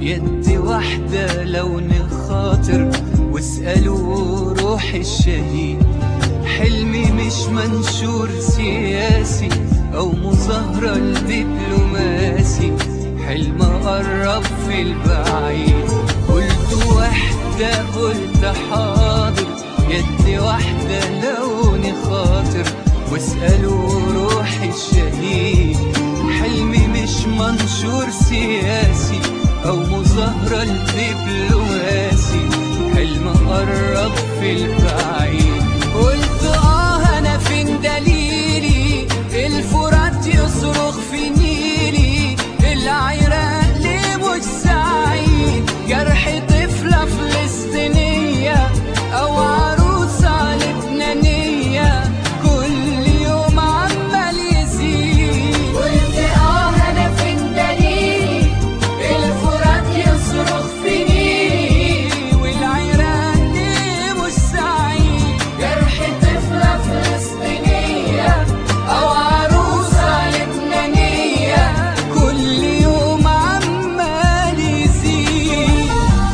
يد واحدة لون خاطر واسألوا روح الشهيد حلمي مش منشور سياسي أو مظاهرة الدبلوماسي حلم قرب في البعيد قلت واحدة قلت حاضر يد واحدة لون خاطر واسألوا روح الشهيد حلمي مش منشور سياسي أو مظاهرة الدبلوماسي حلم قرب في البعيد قلت آه أنا فين دليلي الفرات يصرخ في نيلي العراق ليه مش سعيد جرح طفلة فلسطينية أو عروسة لبنانية كل يوم عمال يزيد قلت اه انا فين دليلي الفرات يصرخ في نيلي والعراق ليه مش سعيد جرح طفلة فلسطينية أو عروسة لبنانية كل يوم عمال يزيد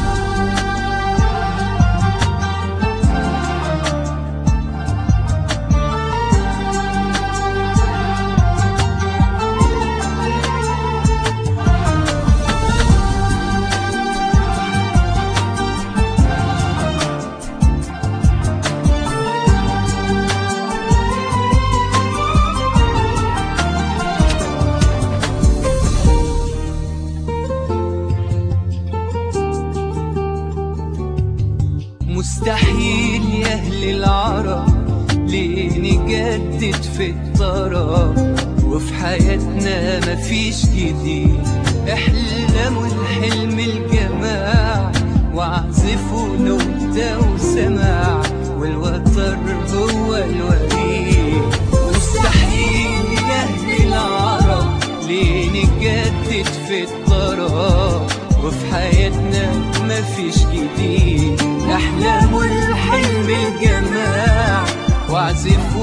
مستحيل يا أهل العرب ليه نجدد في الطراب وفي حياتنا مفيش جديد احلموا الحلم الجماع واعزفوا نوتة وسماع والوتر هو الوريد مستحيل يا أهل العرب ليه نجدد في الطراب وفي حياتنا مفيش جديد احلاموا الحلم الجماع واعزفوا